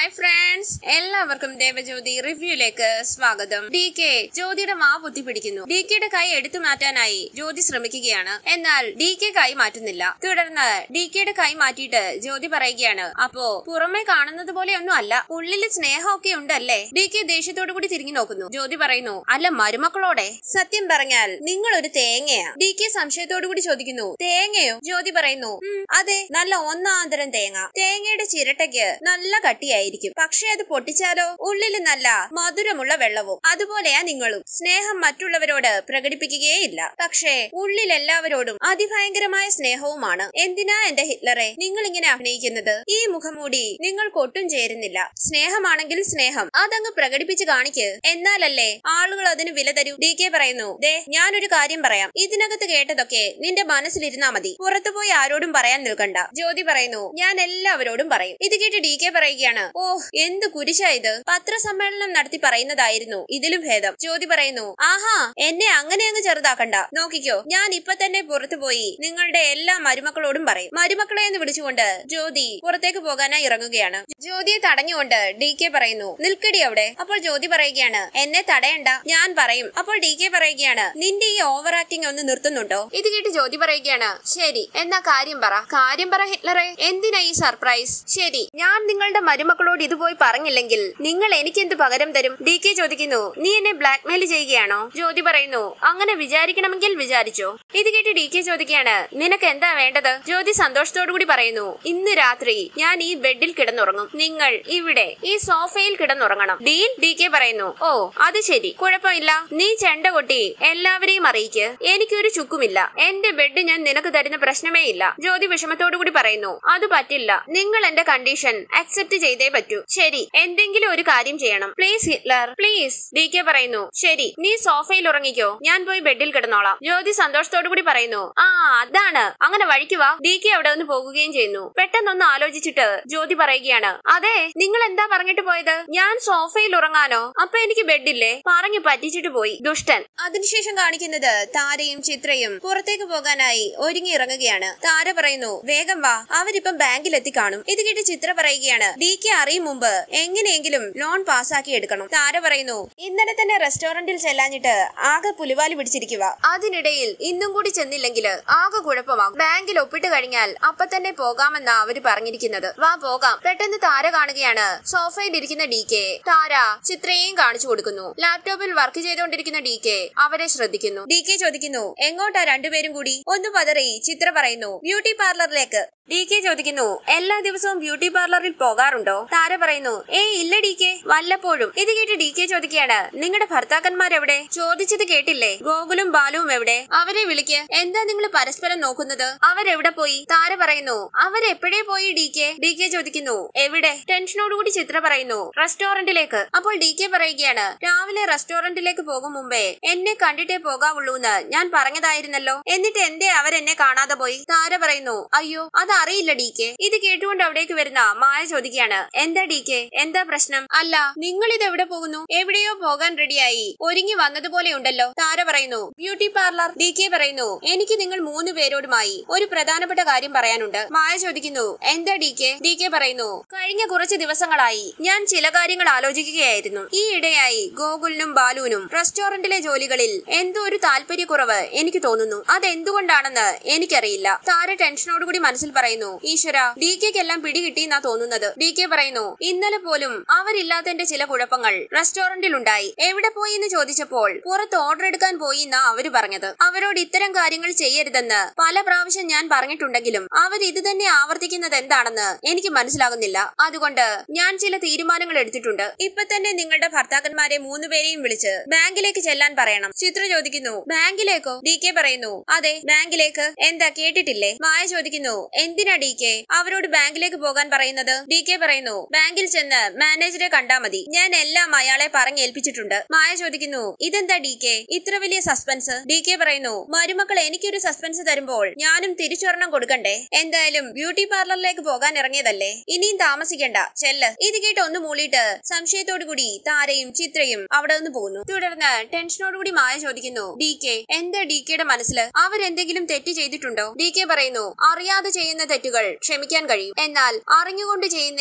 hi friends എല്ലാവർക്കും ദേവജ്യോതി റിവ്യൂയിലേക്ക് സ്വാഗതം D K ജ്യോതിയുടെ മാ പൊത്തി പിടിക്കുന്നു ഡി കെയുടെ കൈ എടുത്തു മാറ്റാനായി ജ്യോതി ശ്രമിക്കുകയാണ് എന്നാൽ ഡി കെ കൈ മാറ്റുന്നില്ല തുടർന്ന് ഡി കെയുടെ കൈ മാറ്റിയിട്ട് ജ്യോതി പറയുകയാണ് അപ്പോ പുറമെ കാണുന്നത് പോലെയൊന്നും അല്ല ഉള്ളില് സ്നേഹമൊക്കെ ഉണ്ടല്ലേ ഡി കെ ദേഷ്യത്തോടു കൂടി തിരിഞ്ഞു നോക്കുന്നു ജ്യോതി പറയുന്നു അല്ല മരുമക്കളോടെ സത്യം പറഞ്ഞാൽ നിങ്ങൾ ഒരു തേങ്ങയാ ഡി കെ സംശയത്തോടു കൂടി ചോദിക്കുന്നു തേങ്ങയോ ജ്യോതി പറയുന്നു "ഉം, അതെ നല്ല ഒന്നാന്തരം തേങ്ങ തേങ്ങയുടെ ചിരട്ടയ്ക്ക് നല്ല കട്ടിയായിരിക്കും പക്ഷെ അത് പൊട്ടിച്ചാലോ ഉള്ളില് നല്ല മധുരമുള്ള വെള്ളവും അതുപോലെയാ നിങ്ങളും സ്നേഹം മറ്റുള്ളവരോട് പ്രകടിപ്പിക്കുകയേയില്ല പക്ഷേ ഉള്ളിൽ എല്ലാവരോടും അതിഭയങ്കരമായ സ്നേഹവുമാണ് എന്തിനാ എന്റെ ഹിറ്റ്ലറെ നിങ്ങൾ ഇങ്ങനെ അഭിനയിക്കുന്നത് ഈ മുഖംമൂടി നിങ്ങൾക്ക് ഒട്ടും ചേരുന്നില്ല സ്നേഹമാണെങ്കിൽ സ്നേഹം അതങ്ങ് പ്രകടിപ്പിച്ച് കാണിക്ക് എന്നാലല്ലേ ആളുകൾ അതിന് വില തരൂ ഡി കെ പറയുന്നു ദേ ഞാനൊരു കാര്യം പറയാം ഇതിനകത്ത് കേട്ടതൊക്കെ നിന്റെ മനസ്സിലിരുന്നാ മതി പുറത്തുപോയി ആരോടും പറയാൻ നിൽക്കണ്ട ജ്യോതി പറയുന്നു ഞാൻ എല്ലാവരോടും പറയും ഇത് കേട്ട് ഡി കെ പറയുകയാണ് ഓ എന്ത് കുരിശാ ഇത് പത്രസമ്മേളനം നടത്തി പറയുന്നതായിരുന്നു ഇതിലും ഭേദം ജ്യോതി പറയുന്നു ആഹാ എന്നെ അങ്ങനെ അങ്ങ് ചെറുതാക്കണ്ട നോക്കിക്കോ ഞാൻ ഇപ്പൊ തന്നെ പുറത്തു പോയി നിങ്ങളുടെ എല്ലാ മരുമക്കളോടും പറയും മരുമക്കളെ എന്ന് വിളിച്ചുകൊണ്ട് ജ്യോതി പുറത്തേക്ക് പോകാനായി ഇറങ്ങുകയാണ് ജ്യോതിയെ തടഞ്ഞുകൊണ്ട് ഡി കെ പറയുന്നു നിൽക്കടി അവിടെ അപ്പോൾ ജ്യോതി പറയുകയാണ് എന്നെ തടയണ്ട ഞാൻ പറയും അപ്പോൾ ഡി കെ പറയുകയാണ് നിന്റെ ഈ ഓവർ ആക്ടിംഗ് ഒന്ന് നിർത്തുന്നുണ്ടോ ഇത് കേട്ട് ജ്യോതി പറയുകയാണ് ശരി എന്നാ കാര്യം പറ കാര്യം പറ ഹിറ്റ്ലറെ എന്തിനാ ഈ സർപ്രൈസ് ശരി ഞാൻ നിങ്ങളുടെ മരുമക്കളോട് ഇത് പോയി പറഞ്ഞില്ലെങ്കിൽ നിങ്ങൾ എനിക്ക് എന്ത് പകരം തരും ഡി കെ ചോദിക്കുന്നു നീ എന്നെ ബ്ലാക്ക്മെയിൽ ചെയ്യുകയാണോ ജ്യോതി പറയുന്നു അങ്ങനെ വിചാരിക്കണമെങ്കിൽ വിചാരിച്ചോ ഇത് കേട്ട് ഡി കെ ചോദിക്കുകയാണ് നിനക്ക് എന്താ വേണ്ടത് ജ്യോതി സന്തോഷത്തോടു കൂടി പറയുന്നു ഇന്ന് രാത്രി ഞാൻ ഈ ബെഡിൽ കിടന്നുറങ്ങും നിങ്ങൾ ഇവിടെ ഈ സോഫയിൽ കിടന്നുറങ്ങണം ഡീൽ ഡി കെ പറയുന്നു ഓ അത് ശരി കുഴപ്പമില്ല നീ ചെണ്ട കൊട്ടി എല്ലാവരെയും അറിയിക്ക് എനിക്കൊരു ചുക്കുമില്ല എന്റെ ബെഡ് ഞാൻ നിനക്ക് തരുന്ന പ്രശ്നമേ ഇല്ല ജ്യോതി വിഷമത്തോടു കൂടി പറയുന്നു അത് പറ്റില്ല നിങ്ങൾ എന്റെ കണ്ടീഷൻ അക്സെപ്റ്റ് ചെയ്തേ പറ്റൂ ശരി എന്തെങ്കിലും ഒരു കാര്യം ചെയ്യണം please Hitler please D K പറയുന്നു ശരി നീ സോഫയിൽ ഉറങ്ങിക്കോ ഞാൻ പോയി ബെഡിൽ കിടന്നോളാം ജ്യോതി സന്തോഷത്തോടു കൂടി പറയുന്നു ആ അതാണ് അങ്ങനെ വഴിക്ക് വാ ഡി കെ അവിടെ നിന്ന് പോകുകയും ചെയ്യുന്നു പെട്ടെന്നൊന്ന് ആലോചിച്ചിട്ട് ജ്യോതി പറയുകയാണ് അതെ നിങ്ങൾ എന്താ പറഞ്ഞിട്ട് പോയത് ഞാൻ സോഫയിൽ ഉറങ്ങാനോ അപ്പൊ എനിക്ക് ബെഡില്ലേ പറഞ്ഞു പറ്റിച്ചിട്ട് പോയി ദുഷ്ടൻ അതിനുശേഷം കാണിക്കുന്നത് താരയും ചിത്രയും പുറത്തേക്ക് പോകാനായി ഒരുങ്ങി ഇറങ്ങുകയാണ് താര പറയുന്നു വേഗം വാ അവരിപ്പം ബാങ്കിലെത്തി കാണും ഇത് കേട്ട് ചിത്ര പറയുകയാണ് ഡി കെ അറിയും മുമ്പ് എങ്ങനെയെങ്കിലും ലോൺ പാസ്സാക്കി എടുക്കണം താര പറയുന്നു ഇന്നലെ തന്നെ റെസ്റ്റോറന്റിൽ ചെല്ലാഞ്ഞിട്ട് ആകെ പുലിവാലി പിടിച്ചിരിക്കുക അതിനിടയിൽ ഇന്നും കൂടി ചെന്നില്ലെങ്കിൽ ആകെ കുഴപ്പമാകും ബാങ്കിൽ ഒപ്പിട്ട് കഴിഞ്ഞാൽ അപ്പൊ തന്നെ പോകാമെന്നാ അവര് പറഞ്ഞിരിക്കുന്നത് വാ പോകാം പെട്ടെന്ന് താര കാണുകയാണ് സോഫയിൽ ഇരിക്കുന്ന ഡി കെ താര ചിത്രയെയും കാണിച്ചു കൊടുക്കുന്നു ലാപ്ടോപ്പിൽ വർക്ക് ചെയ്തുകൊണ്ടിരിക്കുന്ന ഡി കെ അവരെ ശ്രദ്ധിക്കുന്നു ഡി കെ ചോദിക്കുന്നു എങ്ങോട്ടാ രണ്ടുപേരും കൂടി ഒന്ന് പതറി ചിത്ര പറയുന്നു ബ്യൂട്ടി പാർലറിലേക്ക് ഡി കെ ചോദിക്കുന്നു എല്ലാ ദിവസവും ബ്യൂട്ടി പാർലറിൽ പോകാറുണ്ടോ താര പറയുന്നു ഏയ് ഇല്ല ഡി കെ വല്ലപ്പോഴും ഇത് കേട്ട് ഡി കെ ചോദിക്കുകയാണ് നിങ്ങളുടെ ഭർത്താക്കന്മാർ എവിടെ ചോദിച്ചത് കേട്ടില്ലേ ഗോകുലും ബാലുവും എവിടെ അവരെ വിളിക്ക് എന്താ നിങ്ങൾ പരസ്പരം നോക്കുന്നത് അവരെവിടെ പോയി താര പറയുന്നു അവരെപ്പോഴേ പോയി ഡി കെ ഡി കെ ചോദിക്കുന്നു എവിടെ ടെൻഷനോടുകൂടി ചിത്ര പറയുന്നു റെസ്റ്റോറന്റിലേക്ക് അപ്പോൾ ഡി കെ പറയുകയാണ് രാവിലെ റെസ്റ്റോറന്റിലേക്ക് പോകും മുമ്പേ എന്നെ കണ്ടിട്ടേ പോകാവുള്ളൂന്ന് ഞാൻ പറഞ്ഞതായിരുന്നല്ലോ എന്നിട്ട് എന്തേ അവരെന്നെ കാണാതെ പോയി താര പറയുന്നു അയ്യോ അത് അറിയില്ല ഡി കെ ഇത് കേട്ടുകൊണ്ട് അവിടേക്ക് വരുന്ന മായ ചോദിക്കുകയാണ് എന്താ ഡി കെ എന്താ പ്രശ്നം അല്ല നിങ്ങൾ ഇത് എവിടെ പോകുന്നു എവിടെയോ പോകാൻ റെഡിയായി ഒരുങ്ങി വന്നതുപോലെ ഉണ്ടല്ലോ താര പറയുന്നു ബ്യൂട്ടി പാർലർ ഡി കെ പറയുന്നു എനിക്ക് നിങ്ങൾ മൂന്ന് പേരോടുമായി ഒരു പ്രധാനപ്പെട്ട കാര്യം പറയാനുണ്ട് മായ ചോദിക്കുന്നു എന്താ ഡി കെ ഡി കെ പറയുന്നു കഴിഞ്ഞ കുറച്ച് ദിവസങ്ങളായി ഞാൻ ചില കാര്യങ്ങൾ ആലോചിക്കുകയായിരുന്നു ഈ ഇടയായി ഗോകുലിനും ബാലുവിനും റെസ്റ്റോറന്റിലെ ജോലികളിൽ എന്തോ ഒരു താല്പര്യക്കുറവ് എനിക്ക് തോന്നുന്നു അതെന്തുകൊണ്ടാണെന്ന് എനിക്കറിയില്ല താര ടെൻഷനോടുകൂടി മനസ്സിൽ പറയുന്നു ഈശ്വര ഡി കെക്കെല്ലാം പിടികിട്ടിയെന്നാ തോന്നുന്നത് ഡി കെ പറയുന്നു ഇന്നലെ പോലും അവരില്ലാത്തതിന്റെ ചില കുഴപ്പങ്ങൾ റെസ്റ്റോറന്റിൽ ഉണ്ടായി എവിടെ പോയി എന്ന് ചോദിച്ചപ്പോൾ പുറത്ത് ഓർഡർ എടുക്കാൻ പോയി എന്നാ അവര് പറഞ്ഞത് അവരോട് ഇത്തരം കാര്യങ്ങൾ ചെയ്യരുതെന്ന് പല പ്രാവശ്യം ഞാൻ പറഞ്ഞിട്ടുണ്ടെങ്കിലും അവർ ഇത് തന്നെ ആവർത്തിക്കുന്നത് എന്താണെന്ന് എനിക്ക് മനസ്സിലാകുന്നില്ല അതുകൊണ്ട് ഞാൻ ചില തീരുമാനങ്ങൾ എടുത്തിട്ടുണ്ട് ഇപ്പൊ തന്നെ നിങ്ങളുടെ ഭർത്താക്കന്മാരെ മൂന്നുപേരെയും വിളിച്ച് ബാങ്കിലേക്ക് ചെല്ലാൻ പറയണം ചിത്ര ചോദിക്കുന്നു ബാങ്കിലേക്കോ ഡി കെ പറയുന്നു അതെ ബാങ്കിലേക്ക് എന്താ കേട്ടിട്ടില്ലേ മായ ചോദിക്കുന്നു എന്തിനാ ഡി കെ അവരോട് ബാങ്കിലേക്ക് പോകാൻ പറയുന്നത് ഡി കെ പറയുന്നു ബാങ്കിൽ ചെന്ന് മാനേജറെ കണ്ടാ മതി ഞാൻ എല്ലാം അയാളെ പറഞ്ഞേൽപ്പിച്ചിട്ടുണ്ട് മായ ചോദിക്കുന്നു ഇതെന്താ ഡി കെ ഇത്ര വലിയ സസ്പെൻസ് ഡി കെ പറയുന്നു മരുമക്കൾ എനിക്കൊരു സസ്പെൻസ് തരുമ്പോൾ ഞാനും തിരിച്ചൊരെണ്ണം കൊടുക്കണ്ടേ എന്തായാലും ബ്യൂട്ടി പാർലറിലേക്ക് പോകാൻ ഇറങ്ങിയതല്ലേ ഇനിയും താമസിക്കണ്ട ചെല്ല് ഇത് കേട്ട് ഒന്ന് മൂളിയിട്ട് സംശയത്തോടു കൂടി താരയും ചിത്രയും അവിടെ നിന്ന് പോകുന്നു തുടർന്ന് ടെൻഷനോടുകൂടി മായ ചോദിക്കുന്നു ഡി കെ എന്താ ഡി കെയുടെ മനസ്സിൽ അവരെന്തെങ്കിലും തെറ്റ് ചെയ്തിട്ടുണ്ടോ ഡി കെ പറയുന്നു അറിയാതെ ചെയ്യുന്ന തെറ്റുകൾ ക്ഷമിക്കാൻ കഴിയും എന്നാൽ അറിഞ്ഞുകൊണ്ട് ചെയ്യുന്നതിനെ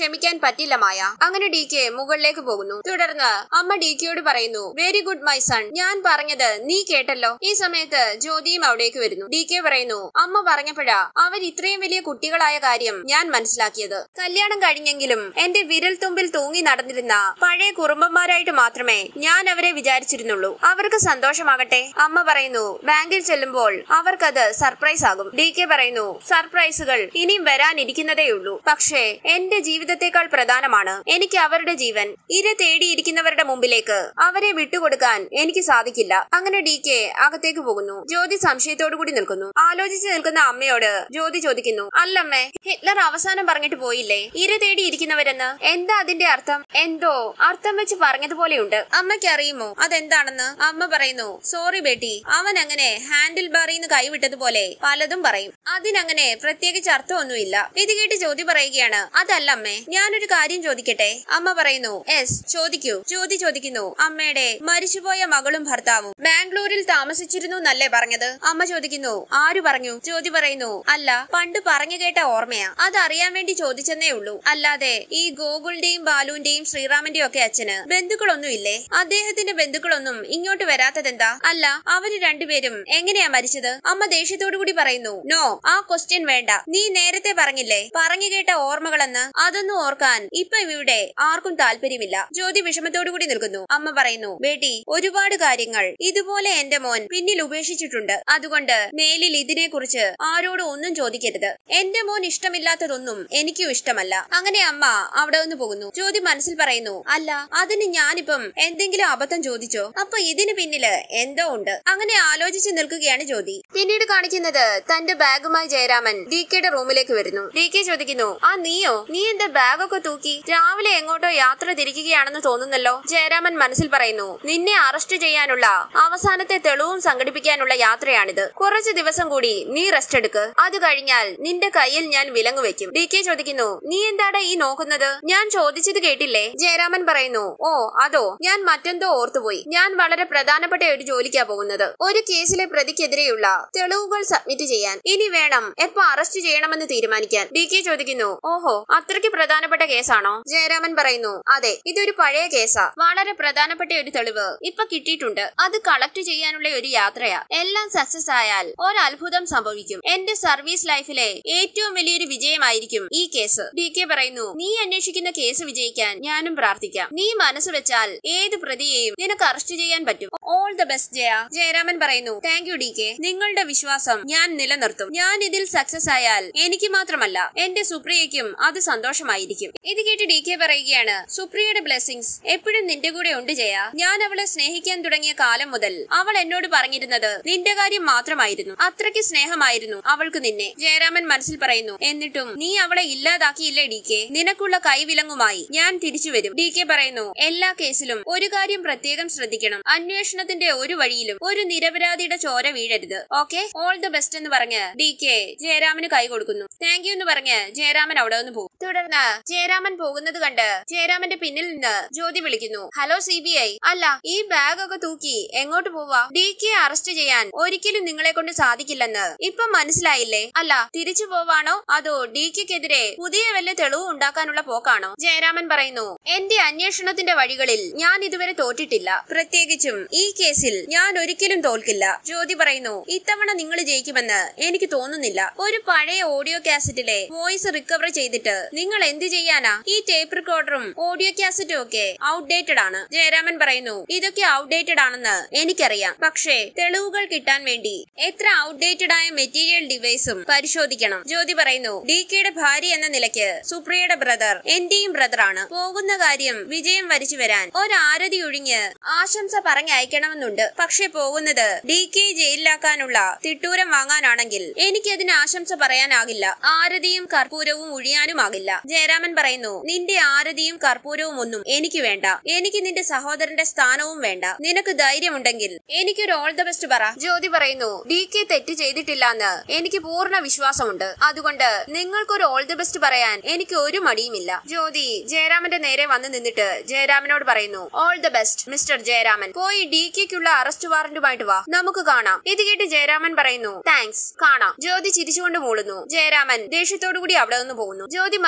ക്ഷമിക്കാൻ പറ്റില്ല മായ അങ്ങനെ ഡി കെ മുകളിലേക്ക് പോകുന്നു തുടർന്ന് അമ്മ ഡി കെയോട് പറയുന്നു വെരി ഗുഡ് മൈ സൺ ഞാൻ പറഞ്ഞത് നീ കേട്ടല്ലോ ഈ സമയത്ത് ജ്യോതിയും അവിടേക്ക് വരുന്നു ഡി കെ പറയുന്നു അമ്മ പറഞ്ഞപ്പോഴാ അവർ ഇത്രയും വലിയ കുട്ടികളായ കാര്യം ഞാൻ മനസ്സിലാക്കിയത് കല്യാണം കഴിഞ്ഞെങ്കിലും എന്റെ വിരൽ തുമ്പിൽ തൂങ്ങി നടന്നിരുന്ന പഴയ കുറുമ്പന്മാരായിട്ട് മാത്രമേ ഞാൻ അവരെ വിചാരിച്ചിരുന്നുള്ളൂ അവർക്ക് സന്തോഷമാകട്ടെ അമ്മ പറയുന്നു ബാങ്കിൽ ചെല്ലുമ്പോൾ അവർക്കത് സർപ്രൈസ് ആകും ഡി കെ പറയുന്നു സർപ്രൈസുകൾ ഇനിയും വരാനിരിക്കുന്നതേയുള്ളൂ പക്ഷേ എന്റെ ജീവിതത്തെക്കാൾ പ്രധാനമാണ് എനിക്ക് അവരുടെ ജീവൻ ഇര തേടിയിരിക്കുന്നവരുടെ മുമ്പിലേക്ക് അവരെ വിട്ടുകൊടുക്കാൻ എനിക്ക് സാധിക്കില്ല അങ്ങനെ ഡി കെ അകത്തേക്ക് പോകുന്നു ജ്യോതി സംശയത്തോടു കൂടി നിൽക്കുന്നു ആലോചിച്ച് നിൽക്കുന്ന അമ്മയോട് ജ്യോതി ചോദിക്കുന്നു അല്ലമ്മേ ഹിറ്റ്ലർ അവസാനം പറഞ്ഞിട്ട് പോയില്ലേ ഇര തേടിയിരിക്കുന്നവരെന്ന് എന്താ അതിന്റെ അർത്ഥം എന്തോ അർത്ഥം വെച്ച് പറഞ്ഞതുപോലെയുണ്ട് അമ്മയ്ക്ക് അറിയുമോ അതെന്താണെന്ന് അമ്മ പറയുന്നു സോറി ബേട്ടി അവൻ അങ്ങനെ ഹാൻഡിൽ ബാറിന്ന് കൈവിട്ടതുപോലെ പലതും പറയും അതിനങ്ങനെ പ്രത്യേകിച്ച് അർത്ഥമൊന്നുമില്ല ഇത് കേട്ട് ജ്യോതി പറയുകയാണ് അതല്ല അമ്മേ ഞാനൊരു കാര്യം ചോദിക്കട്ടെ അമ്മ പറയുന്നു എസ് ചോദിക്കൂ ജ്യോതി ചോദിക്കുന്നു അമ്മയുടെ മരിച്ചുപോയ മകളും ഭർത്താവും ബാംഗ്ലൂരിൽ താമസിച്ചിരുന്നു എന്നല്ലേ പറഞ്ഞത് അമ്മ ചോദിക്കുന്നു ആര് പറഞ്ഞു ജ്യോതി പറയുന്നു അല്ല പണ്ട് പറഞ്ഞു കേട്ട ഓർമ്മയാ അതറിയാൻ വേണ്ടി ചോദിച്ചെന്നേ ഉള്ളൂ അല്ലാതെ ഈ ഗോകുലിന്റെയും ബാലുവിന്റെയും ശ്രീറാമന്റെയും ഒക്കെ അച്ഛന് ബന്ധുക്കളൊന്നും ഇല്ലേ അദ്ദേഹത്തിന്റെ ബന്ധുക്കളൊന്നും ഇങ്ങോട്ട് വരാത്തതെന്താ അല്ല അവര് രണ്ടുപേരും എങ്ങനെയാ മരിച്ചത് അമ്മ ദേഷ്യത്തോടു കൂടി പറയുന്നു നോ ആ ക്വസ്റ്റ്യൻ വേണ്ട നീ നേരത്തെ പറഞ്ഞില്ലേ പറഞ്ഞു കേട്ട ഓർമ്മകളെന്ന് അതൊന്നും ഓർക്കാൻ ഇപ്പൊ ഇവിടെ ആർക്കും താല്പര്യമില്ല ജ്യോതി വിഷമത്തോടു കൂടി നിൽക്കുന്നു അമ്മ പറയുന്നു ബേട്ടി ഒരുപാട് കാര്യങ്ങൾ ഇതുപോലെ എന്റെ മോൻ പിന്നിൽ ഉപേക്ഷിച്ചിട്ടുണ്ട് അതുകൊണ്ട് മേലിൽ ഇതിനെ കുറിച്ച് ആരോടും ഒന്നും ചോദിക്കരുത് എന്റെ മോൻ ഇഷ്ടമില്ലാത്തതൊന്നും എനിക്കും ഇഷ്ടമല്ല അങ്ങനെ അമ്മ അവിടെ നിന്ന് പോകുന്നു ജ്യോതി മനസ്സിൽ പറയുന്നു അല്ല അതിന് ഞാനിപ്പം എന്തെങ്കിലും അബദ്ധം ചോദിച്ചോ അപ്പൊ ഇതിന് പിന്നില് എന്തോ ഉണ്ട് അങ്ങനെ ആലോചിച്ച് നിൽക്കുകയാണ് ജ്യോതി പിന്നീട് കാണിക്കുന്നത് തന്റെ ബാഗുമായി ജയരാമൻ ഡി കെയുടെ റൂമിലേക്ക് വരുന്നു ഡി കെ ചോദിക്കുന്നു ആ നീയോ നീ എന്റെ ബാഗൊക്കെ തൂക്കി രാവിലെ എങ്ങോട്ടോ യാത്ര തിരിക്കുകയാണെന്ന് തോന്നുന്നല്ലോ ജയരാമൻ മനസ്സിൽ പറയുന്നു നിന്നെ അറസ്റ്റ് ചെയ്യാനുള്ള അവസാനത്തെ തെളിവും സംഘടിപ്പിക്കാനുള്ള യാത്രയാണിത് കുറച്ചു ദിവസം കൂടി നീ റെസ്റ്റ് എടുക്ക് അത് കഴിഞ്ഞാൽ നിന്റെ കയ്യിൽ ഞാൻ വിലങ്ങ് വെക്കും ഡി കെ ചോദിക്കുന്നു നീ എന്താടാ ഈ നോക്കുന്നത് ഞാൻ ചോദിച്ചത് കേട്ടില്ലേ ജയരാമൻ പറയുന്നു ഓ അതോ ഞാൻ മറ്റെന്തോ ഓർത്തുപോയി ഞാൻ വളരെ പ്രധാനപ്പെട്ട ഒരു ജോലിക്കാ പോകുന്നത് ഒരു കേസിലെ പ്രതിക്കെതിരെയുള്ള തെളിവുകൾ സബ്മിറ്റ് ചെയ്യാൻ ഇനി വേണം എപ്പോ അറസ്റ്റ് ചെയ്യണമെന്ന് തീരുമാനിക്കാൻ ഡി കെ ചോദിക്കുന്നു ഓഹോ അത്രയ്ക്ക് പ്രധാനപ്പെട്ട കേസാണോ ജയരാമൻ പറയുന്നു അതെ ഇതൊരു പഴയ കേസാ വളരെ പ്രധാനപ്പെട്ട ഒരു തെളിവ് ഇപ്പൊ കിട്ടിയിട്ടുണ്ട് അത് കളക്ട് ചെയ്യാനുള്ള ഒരു യാത്രയാ എല്ലാം സക്സസ് ആയാൽ ഒരത്ഭുതം സംഭവിക്കും എന്റെ സർവീസ് ലൈഫിലെ ഏറ്റവും വലിയൊരു വിജയമായിരിക്കും ഈ കേസ് ഡി കെ പറയുന്നു നീ അന്വേഷിക്കുന്ന കേസ് വിജയിക്കാൻ ഞാനും പ്രാർത്ഥിക്കാം നീ മനസ്സ് വെച്ചാൽ ഏത് പ്രതിയെയും നിനക്ക് അറസ്റ്റ് ചെയ്യാൻ പറ്റും all the best Jaya Jayaraman പറയുന്നു താങ്ക് യു ഡി കെ നിങ്ങളുടെ വിശ്വാസം ഞാൻ നിലനിർത്തും ഞാൻ ഇതിൽ സക്സസ് ആയാൽ എനിക്ക് മാത്രമല്ല എന്റെ സുപ്രിയയ്ക്കും അത് സന്തോഷമായിരിക്കും ഇത് കേട്ട് ഡി കെ പറയുകയാണ് സുപ്രിയയുടെ ബ്ലെസ്സിങ്സ് എപ്പോഴും നിന്റെ കൂടെ ഉണ്ട് ജയ ഞാൻ അവളെ സ്നേഹിക്കാൻ തുടങ്ങിയ കാലം മുതൽ അവൾ എന്നോട് പറഞ്ഞിരുന്നത് നിന്റെ കാര്യം മാത്രമായിരുന്നു അത്രയ്ക്ക് സ്നേഹമായിരുന്നു അവൾക്ക് നിന്നെ ജയരാമൻ മനസ്സിൽ പറയുന്നു എന്നിട്ടും നീ അവളെ ഇല്ലാതാക്കിയില്ലേ ഡി കെ നിനക്കുള്ള കൈവിലങ്ങുമായി ഞാൻ തിരിച്ചു വരും ഡി കെ പറയുന്നു എല്ലാ കേസിലും ഒരു കാര്യം പ്രത്യേകം ശ്രദ്ധിക്കണം അന്വേഷണത്തിന്റെ ഒരു വഴിയിലും ഒരു നിരപരാധിയുടെ ചോര വീഴരുത് ഓക്കെ ഓൾ ദ ബെസ്റ്റ് എന്ന് പറഞ്ഞ് ഡി കെ ജയരാമന് കൈ കൊടുക്കുന്നു താങ്ക് യു എന്ന് പറഞ്ഞ് ജയരാമൻ അവിടെ നിന്ന് പോകും തുടർന്ന് ജയരാമൻ പോകുന്നത് കണ്ട് ജയരാമന്റെ പിന്നിൽ നിന്ന് ജ്യോതി വിളിക്കുന്നു ഹലോ സി ബി ഐ അല്ല ഈ ബാഗ് ഒക്കെ തൂക്കി എങ്ങോട്ട് പോവാ ഡി കെ അറസ്റ്റ് ചെയ്യാൻ ഒരിക്കലും നിങ്ങളെ കൊണ്ട് സാധിക്കില്ലെന്ന് ഇപ്പൊ മനസ്സിലായില്ലേ അല്ല തിരിച്ചു പോവാണോ അതോ ഡി കെക്കെതിരെ പുതിയ വല്ല തെളിവ് ഉണ്ടാക്കാനുള്ള പോക്കാണോ ജയരാമൻ പറയുന്നു എന്റെ അന്വേഷണത്തിന്റെ വഴികളിൽ ഞാൻ ഇതുവരെ തോറ്റിട്ടില്ല പ്രത്യേകിച്ചും ഈ കേസിൽ ഞാൻ ഒരിക്കലും തോൽക്കില്ല ജ്യോതി പറയുന്നു ഇത്തവണ നിങ്ങൾ ജയിക്കുമെന്ന് എനിക്ക് തോന്നുന്നില്ല ഒരു പഴയ ഓഡിയോ കാസറ്റിലെ വോയിസ് റിക്കവർ ചെയ്തിട്ട് നിങ്ങൾ എന്ത് ചെയ്യാനാ ഈ ടേപ്പ് റെക്കോർഡറും ഓഡിയോ കാസറ്റും ഒക്കെ ഔട്ട്ഡേറ്റഡ് ആണ് ജയരാമൻ പറയുന്നു ഇതൊക്കെ ഔട്ട്ഡേറ്റഡ് ആണെന്ന് എനിക്കറിയാം പക്ഷേ തെളിവുകൾ കിട്ടാൻ വേണ്ടി എത്ര ഔട്ട്ഡേറ്റഡ് ആയ മെറ്റീരിയൽ ഡിവൈസും പരിശോധിക്കണം ജ്യോതി പറയുന്നു ഡി കെയുടെ ഭാര്യ എന്ന നിലയ്ക്ക് സുപ്രിയയുടെ ബ്രദർ എന്റെയും ബ്രദറാണ് പോകുന്ന കാര്യം വിജയം വരിച്ചു വരാൻ ഒരാരതി ഒഴിഞ്ഞ് ആശംസ പറഞ്ഞയക്കണമെന്നുണ്ട് പക്ഷെ പോകുന്നത് ഡി കെ ജയിലിലാക്കാനുള്ള തിട്ടൂരം വാങ്ങാനാണെങ്കിൽ എനിക്കതിന് ആശംസ പറയാനാകില്ല ആരതിയും കർപ്പൂരവും ഒഴിയാനുമാകില്ല ജയരാമൻ പറയുന്നു നിന്റെ ആരതിയും കർപ്പൂരവും ഒന്നും എനിക്ക് വേണ്ട എനിക്ക് നിന്റെ സഹോദരന്റെ സ്ഥാനവും വേണ്ട നിനക്ക് ധൈര്യമുണ്ടെങ്കിൽ എനിക്കൊരു ഓൾ ദ ബെസ്റ്റ് പറ ജ്യോതി പറയുന്നു ഡി കെ തെറ്റ് ചെയ്തിട്ടില്ലെന്ന് എനിക്ക് പൂർണ്ണ വിശ്വാസമുണ്ട് അതുകൊണ്ട് നിങ്ങൾക്കൊരു ഓൾ ദി ബെസ്റ്റ് പറയാൻ എനിക്ക് ഒരു മടിയുമില്ല ജ്യോതി ജയരാമന്റെ നേരെ വന്ന് നിന്നിട്ട് ജയരാമനോട് പറയുന്നു all the best mister Jayaraman പോയി ഡി കെക്കുള്ള അറസ്റ്റ് വാറന്റുമായിട്ട് വാ നമുക്ക് കാണാം ഇത് കേട്ട് ജയരാമൻ പറയുന്നു താങ്ക്സ് കാണാം ജ്യോതി ചിരിച്ചുകൊണ്ട് മൂളുന്നു ജയരാമൻ ദേഷ്യത്തോടു കൂടി അവിടെ നിന്ന് പോകുന്നു ജ്യോതി മനസ്സിൽ പറയുന്നു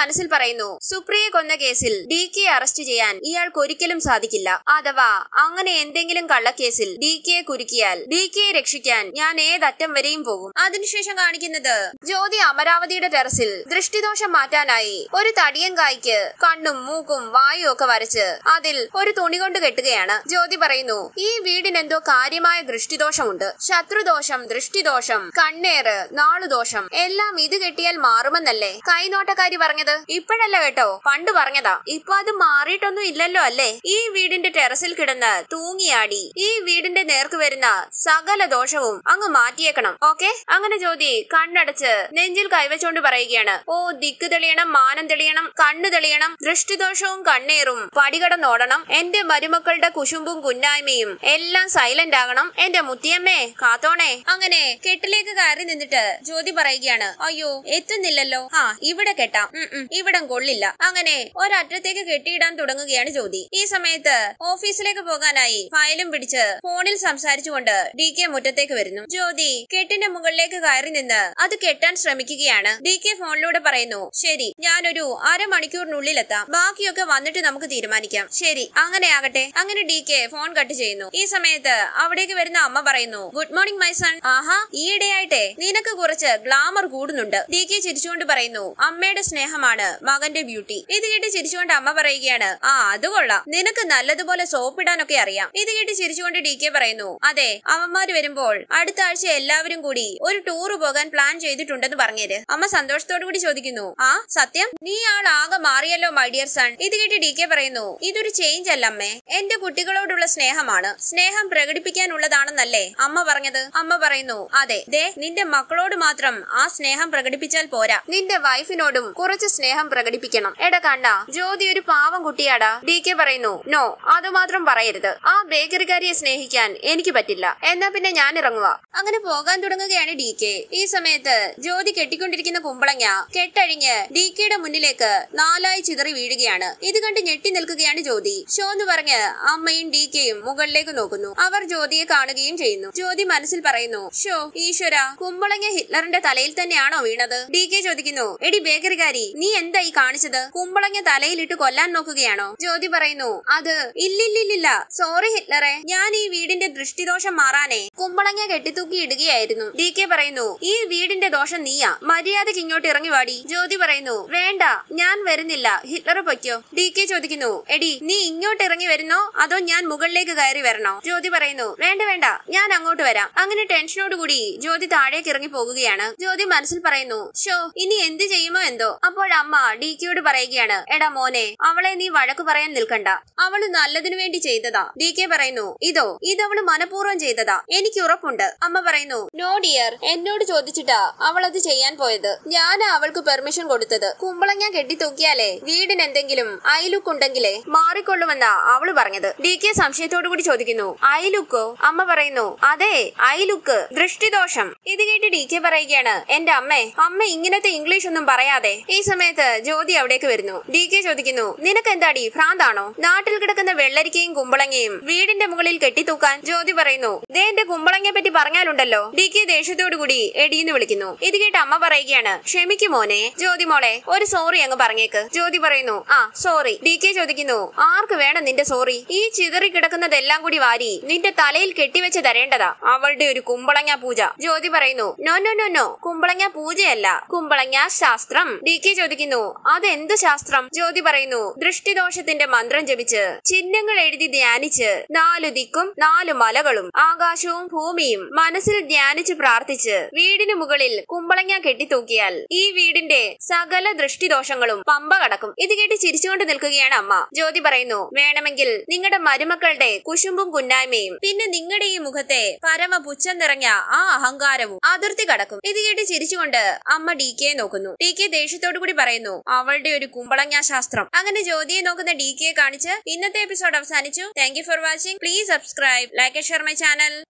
പറയുന്നു സുപ്രിയെ കൊന്ന കേസിൽ ഡി കെ അറസ്റ്റ് ചെയ്യാൻ ഇയാൾക്ക് ഒരിക്കലും സാധിക്കില്ല അഥവാ അങ്ങനെ എന്തെങ്കിലും കള്ളക്കേസിൽ ഡി കെയെ കുരുക്കിയാൽ ഡി കെയെ രക്ഷിക്കാൻ ഞാൻ ഏതറ്റം വരെയും പോകും അതിനുശേഷം കാണിക്കുന്നത് ജ്യോതി അമരാവതിയുടെ ടെറസിൽ ദൃഷ്ടിദോഷം മാറ്റാനായി ഒരു തടിയങ്കായ്ക്ക് കണ്ണും മൂക്കും വായും ഒക്കെ വരച്ച് അതിൽ ഒരു തുണി കൊണ്ട് കെട്ടുകയാണ് ജ്യോതി പറയുന്നു ഈ വീടിന് എന്തോ കാര്യമായ ദൃഷ്ടിദോഷമുണ്ട് ശത്രുദോഷം ദൃഷ്ടിദോഷം കണ്ണേറ് നാളുദോഷം എല്ലാം ഇത് കെട്ടിയാൽ മാറുമെന്നല്ലേ കൈനോട്ടക്കാരി പറഞ്ഞത് ഇപ്പോഴല്ല കേട്ടോ പണ്ട് പറഞ്ഞതാ ഇപ്പൊ അത് മാറിയിട്ടൊന്നും ഇല്ലല്ലോ അല്ലേ ഈ വീടിന്റെ ടെറസിൽ കിടന്ന് തൂങ്ങിയാടി ഈ വീടിന്റെ നേർക്ക് വരുന്ന സകല ദോഷവും അങ്ങ് മാറ്റിയേക്കണം ഓക്കെ അങ്ങനെ ജ്യോതി കണ്ണടച്ച് നെഞ്ചിൽ കൈവച്ചോണ്ട് പറയുകയാണ് ഓ ദിക്ക് തെളിയണം മാനം തെളിയണം കണ്ണു തെളിയണം ദൃഷ്ടിദോഷവും കണ്ണേറും പടികടന്നോടണം എന്റെ മരുമക്കളുടെ കുശുമ്പും കുന്നായ്മയും എല്ലാം സൈലന്റ് ആകണം എന്റെ മുത്തിയമ്മേ കാത്തോണേ അങ്ങനെ കെട്ടിലേക്ക് കയറി നിന്നിട്ട് ജ്യോതി പറയുകയാണ് അയ്യോ എത്തുന്നില്ലല്ലോ ആ ഇവിടെ കെട്ടാം ഉം ഉം, ഇവിടം കൊള്ളില്ല അങ്ങനെ ഒരറ്റത്തേക്ക് കെട്ടിയിടാൻ തുടങ്ങുകയാണ് ജ്യോതി ഈ സമയത്ത് ഓഫീസിലേക്ക് പോകാനായി ഫയലും പിടിച്ച് ഫോണിൽ സംസാരിച്ചുകൊണ്ട് ഡി കെ മുറ്റത്തേക്ക് വരുന്നു ജ്യോതി കെട്ടിന്റെ മുകളിലേക്ക് കയറി നിന്ന് അത് കെട്ടാൻ ശ്രമിക്കുകയാണ് ഡി കെ ഫോണിലൂടെ പറയുന്നു ശരി ഞാനൊരു അരമണിക്കൂറിനുള്ളിൽ എത്താം ബാക്കിയൊക്കെ വന്നിട്ട് നമുക്ക് തീരുമാനിക്കാം ശരി അങ്ങനെ ആകട്ടെ അങ്ങനെ ഡി കെ ഫോൺ കട്ട് ചെയ്യുന്നു ഈ സമയത്ത് അവിടേക്ക് വരുന്ന അമ്മ പറയുന്നു ഗുഡ് മോർണിംഗ് മൈ സൺ ആഹാ ഈയിടെയായിട്ടെ നിനക്ക് കുറച്ച് ഗ്ലാമർ കൂടുന്നുണ്ട് ഡി കെ ചിരിച്ചുകൊണ്ട് പറയുന്നു അമ്മയുടെ സ്നേഹമാണ് മകന്റെ ബ്യൂട്ടി ഇത് കേട്ട് ചിരിച്ചുകൊണ്ട് അമ്മ പറയുകയാണ് ആ അത് കൊള്ളാം നിനക്ക് നല്ലതുപോലെ സോപ്പിടാനൊക്കെ അറിയാം ഇത് കേട്ട് ചിരിച്ചുകൊണ്ട് ഡി കെ പറയുന്നു അതെ അവന്മാര് വരുമ്പോൾ അടുത്ത ആഴ്ച എല്ലാവരും കൂടി ഒരു ടൂർ പോകാൻ പ്ലാൻ ചെയ്തിട്ടുണ്ടെന്ന് പറഞ്ഞേര് അമ്മ സന്തോഷത്തോടു കൂടി ചോദിക്കുന്നു ആ സത്യം നീ ആൾ ആകെ മാറിയല്ലോ മൈ ഡിയർ സൺ ഇത് കേട്ട് ഡി കെ പറയുന്നു ഇതൊരു ചേഞ്ച് അല്ല അമ്മേ എന്റെ കുട്ടികളോടുള്ള സ്നേഹമാണ് സ്നേഹം പ്രകടിപ്പിക്കാനുള്ളതാണെന്നല്ലേ അമ്മ പറഞ്ഞത് അമ്മ പറയുന്നു അതെ ദേ നിന്റെ മക്കളോട് മാത്രം ആ സ്നേഹം പ്രകടിപ്പിച്ചാൽ പോരാ നിന്റെ വൈഫിനോടും കുറച്ച് സ്നേഹം പ്രകടിപ്പിക്കണം എടാ കണ്ട ജ്യോതി ഒരു പാവം കുട്ടിയാടാ ഡി കെ പറയുന്നു നോ അതുമാത്രം പറയരുത് ആ ബേക്കറിക്കാരിയെ സ്നേഹിക്കാൻ എനിക്ക് പറ്റില്ല എന്നാ പിന്നെ ഞാൻ ഇറങ്ങുക അങ്ങനെ പോകാൻ തുടങ്ങുകയാണ് ഡി കെ ഈ സമയത്ത് ജ്യോതി കെട്ടിക്കൊണ്ടിരിക്കുന്ന കുമ്പളങ്ങ കെട്ടഴിഞ്ഞ് ഡി കെയുടെ മുന്നിലേക്ക് നാലായി ചിതറി വീഴുകയാണ് ഇത് കണ്ട് ഞെട്ടി നിൽക്കുകയാണ് ജ്യോതി ഷോ എന്ന് പറഞ്ഞ് അമ്മയും ഡി കെയും മുകളിലേക്ക് നോക്കുന്നു അവർ ജ്യോതിയെ കാണുകയും ചെയ്യുന്നു ജ്യോതി മനസ്സിൽ പറയുന്നു ഷോ ഈശ്വര കുമ്പളങ്ങ ഹിറ്റ്ലറിന്റെ തലയിൽ തന്നെയാണോ വീണത് ഡി കെ ചോദിക്കുന്നു എടി ബേക്കറിക്കാരി നീ എന്താ ഈ കാണിച്ചത് കുമ്പളങ്ങ തലയിലിട്ട് കൊല്ലാൻ നോക്കുകയാണോ ജ്യോതി പറയുന്നു അത് ഇല്ലില്ലില്ല സോറി ഹിറ്റ്ലറെ ഞാൻ ഈ വീടിന്റെ ദൃഷ്ടിദോഷം മാറാനേ കുമ്പളങ്ങ കെട്ടിത്തൂക്കി ഇടുകയായിരുന്നു ഡി കെ പറയുന്നു ഈ വീടിന്റെ ദോഷം നീയാ മര്യാദക്ക് ഇങ്ങോട്ട് ഇറങ്ങി വാടി ജ്യോതി പറയുന്നു വേണ്ട ഞാൻ വരുന്നില്ല ഹിറ്റ്ലർ പൊയ്ക്കോ ഡി കെ ചോദിക്കുന്നു എടി നീ ഇങ്ങോട്ട് ഇറങ്ങി വരുന്നോ അതോ ഞാൻ മുകളിലേക്ക് കയറി വരണോ ജ്യോതി പറയുന്നു വേണ്ട വേണ്ട ഞാൻ അങ്ങോട്ട് വരാം അങ്ങനെ ടെൻഷനോട് കൂടി ജ്യോതി താഴേക്ക് ഇറങ്ങി പോകുകയാണ് ജ്യോതി മനസ്സിൽ പറയുന്നു ഷോ ഇനി എന്ത് ചെയ്യുമോ എന്തോ അപ്പോഴമ്മ ഡി കെയോട് പറയുകയാണ് എടാ മോനെ അവളെ നീ വഴക്ക് പറയാൻ നിൽക്കണ്ട അവള് നല്ലതിനു വേണ്ടി ചെയ്തതാ ഡി കെ പറയുന്നു ഇതോ ഇതവള് മനഃപൂർവ്വം ചെയ്തതാ എനിക്ക് ഉറപ്പുണ്ട് അമ്മ പറയുന്നു നോ ഡിയർ എന്നോട് ചോദിച്ചിട്ടാ അവൾ അത് ചെയ്യാൻ പോയത് ഞാനാ അവൾക്ക് പെർമിഷൻ കൊടുത്തത് കുമ്പളങ്ങ കെട്ടിത്തൂക്കിയാലേ വീടിന് എന്തെങ്കിലും ഐലുക്ക് ഉണ്ടെങ്കിലേ മാറിക്കൊള്ളുമെന്നാ അവള് പറഞ്ഞത് ഡി കെ സംശയത്തോടു കൂടി ചോദിക്കുന്നു ഐലുക്കോ അമ്മ പറയുന്നു അതെ ഐലുക്ക് ദൃഷ്ടിദോഷം ഇത് കേട്ട് ഡി കെ പറയുകയാണ് എന്റെ അമ്മേ അമ്മ ഇങ്ങനത്തെ ഇംഗ്ലീഷ് ഒന്നും പറയാതെ ഈ സമയത്ത് ജ്യോതി അവിടേക്ക് വരുന്നു ഡി കെ ചോദിക്കുന്നു നിനക്ക് എന്താടി ഭ്രാന്താണോ നാട്ടിൽ കിടക്കുന്ന വെള്ളരിക്കയും കുമ്പളങ്ങയും വീടിന്റെ മുകളിൽ കെട്ടിത്തൂക്കാൻ ജ്യോതി പറയുന്നു ദേ എന്റെ കുമ്പളങ്ങയെ പറ്റി പറഞ്ഞാലുണ്ടല്ലോ ഡി കെ ദേഷ്യത്തോടു കൂടി എടീന്ന് വിളിക്കുന്നു ഇത് കേട്ട് അമ്മ പറയുകയാണ് ക്ഷമിക്കു മോനെ ജ്യോതി മോളെ ഒരു സോറി അങ്ങ് പറഞ്ഞേക്ക് ജ്യോതി പറയുന്നു ആ സോറി ഡി കെ ചോദിക്കുന്നു ആർക്ക് വേണം നിന്റെ സോറി ഈ ചിതറി കിടക്കുന്നതെല്ലാം കൂടി വാരി നിന്റെ തലയിൽ കെട്ടിവെച്ച് തരേണ്ടതാ അവളുടെ ഒരു കുമ്പളങ്ങ പൂജ ജ്യോതി പറയുന്നു നോ നോ നോ നോ കുമ്പളങ്ങ പൂജയല്ല കുമ്പളങ്ങ ശാസ്ത്രം ഡി കെ ചോദിക്കുന്നു അതെന്ത് ശാസ്ത്രം ജ്യോതി പറയുന്നു ദൃഷ്ടിദോഷത്തിന്റെ മന്ത്രം ജപിച്ച് ചിഹ്നങ്ങൾ എഴുതി ധ്യാനിച്ച് നാലു ദിക്കും നാലു മലകളും ആകാശവും ഭൂമിയും മനസ്സിൽ ധ്യാനിച്ച് പ്രാർത്ഥിച്ച് വീടിന് മുകളിൽ കുമ്പളങ്ങ കെട്ടിത്തൂക്കിയാൽ ഈ വീടിന്റെ സകല ദൃഷ്ടിദോഷങ്ങളും പമ്പ കടക്കും ഇത് കേട്ട് ചിരിച്ചുകൊണ്ട് നിൽക്കുകയാണ് അമ്മ ജ്യോതി പറയുന്നു വേണമെങ്കിൽ നിങ്ങളുടെ മരുമക്കളുടെ കുശുമ്പും കുന്നായ്മയും പിന്നെ നിങ്ങളുടെ ഈ മുഖത്തെ പരമ പുച്ഛം നിറഞ്ഞ ആ അഹങ്കാരവും അതിർത്തി കടക്കും ഇത് കേട്ട് ചിരിച്ചുകൊണ്ട് അമ്മ ഡി കെ നോക്കുന്നു ഡി കെ ദേഷ്യത്തോടു കൂടി പറയുന്നു അവളുടെ ഒരു കുമ്പളങ്ങ ശാസ്ത്രം അങ്ങനെ ജ്യോതിയെ നോക്കുന്ന ഡി കെ കാണിച്ച് ഇന്നത്തെ എപ്പിസോഡ് അവസാനിച്ചു thank you for watching please subscribe like share my channel